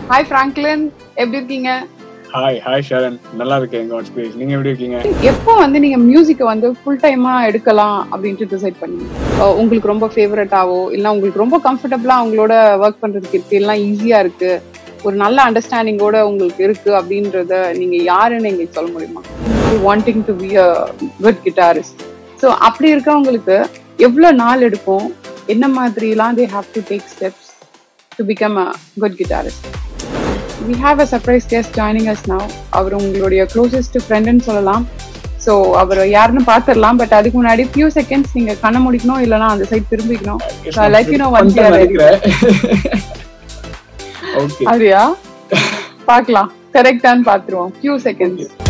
Hi Franklin எப்படி இருக்கீங்க hi hi Sharan நல்லா இருக்கேன் காட் ஸ்பேஸ் நீங்க எப்படி இருக்கீங்க எப்போ வந்து நீங்க மியூசிக்கை வந்து ஃபுல் டைமா எடுக்கலாம் அப்படின்ட்டு டிசைட் பண்ணீங்க அஹ் உங்களுக்கு ரொம்ப ஃபேவரட்டாவோ இல்ல உங்களுக்கு ரொம்ப கம்ஃபர்டபுளா அவங்களோட ஒர்க் பண்றதுக்கு இருக்கு எல்லாம் ஈஸியா இருக்கு ஒரு நல்ல அண்டர்ஸ்டாண்டிங்கோட உங்களுக்கு இருக்கு அப்படின்றத நீங்க யாருன்னு எங்களுக்கு சொல்ல முடியுமா wanting to be a good guitarist so அப்படி இருக்கவங்களுக்கு எவ்வளவு நாள் எடுக்கும் என்ன மாதிரிலாம் they have to take steps to become a good guitarist we have a surprise guest joining us now அவர் உங்களுடைய க்ளோசஸ்ட் ஃப்ரெண்டுன்னு சொல்லலாம் ஸோ அவர் யாருன்னு பார்த்துடலாம் பட் அதுக்கு முன்னாடி ஃபியூ செகண்ட்ஸ் நீங்க கண்ண முடிக்கணும் இல்லைன்னா அந்த சைட் திரும்பிக்கணும் So, I'll let you know once you are ready. Okay அப்படியா பார்க்கலாம் கரெக்டான்னு பார்த்துருவோம் ஃபியூ செகண்ட்ஸ்